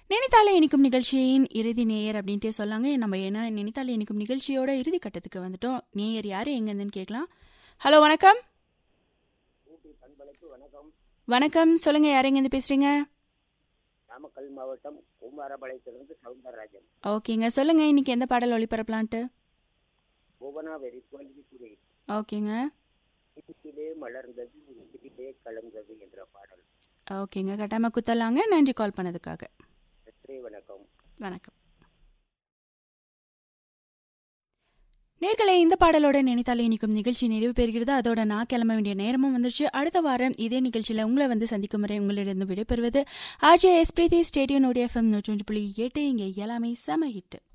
நினைத்தாலே இனிக்கும் நிகழ்ச்சியின் இறுதி நேயர் அப்படின்ட்டே சொல்லாங்க நம்ம என்ன நினைத்தாலே இனிக்கும் நிகழ்ச்சியோட இறுதி கட்டத்துக்கு வந்துட்டோம் நேயர் யாரு எங்கேருந்துன்னு கேட்கலாம் ஹலோ வணக்கம் வணக்கம் சொல்லுங்க யார் எங்கேருந்து பேசுறீங்க நாமக்கல் மாவட்டம் குமாரபாளையத்திலிருந்து சவுந்தரராஜன் ஓகேங்க சொல்லுங்க இன்னைக்கு எந்த பாடல் ஒளிபரப்பலான்ட்டு புவனாவெரி தோல்விக்குடி ஓகேங்க இடுப்பிலே மலர்ந்தது இடுப்பிலே கலந்தது என்ற பாடல் ஓகேங்க கட்டாம குத்தலாங்க நன்றி கால் பண்ணதுக்காக நன்றி வணக்கம் வணக்கம் நேர்களை இந்த பாடலோட நினைத்தாலே இனிக்கும் நிகழ்ச்சி நிறைவு பெறுகிறது அதோட நான் கிளம்ப வேண்டிய நேரமும் வந்துருச்சு அடுத்த வாரம் இதே நிகழ்ச்சியில் உங்களை வந்து சந்திக்கும் வரை உங்களிடம் விடைபெறுவது ஆர்ஜே எஸ் பிரீத்தி ஸ்டேடியன் ஓடி எஃப்எம் நூற்றி புள்ளி எட்டு இங்கே எல்லாமே செம ஹிட்டு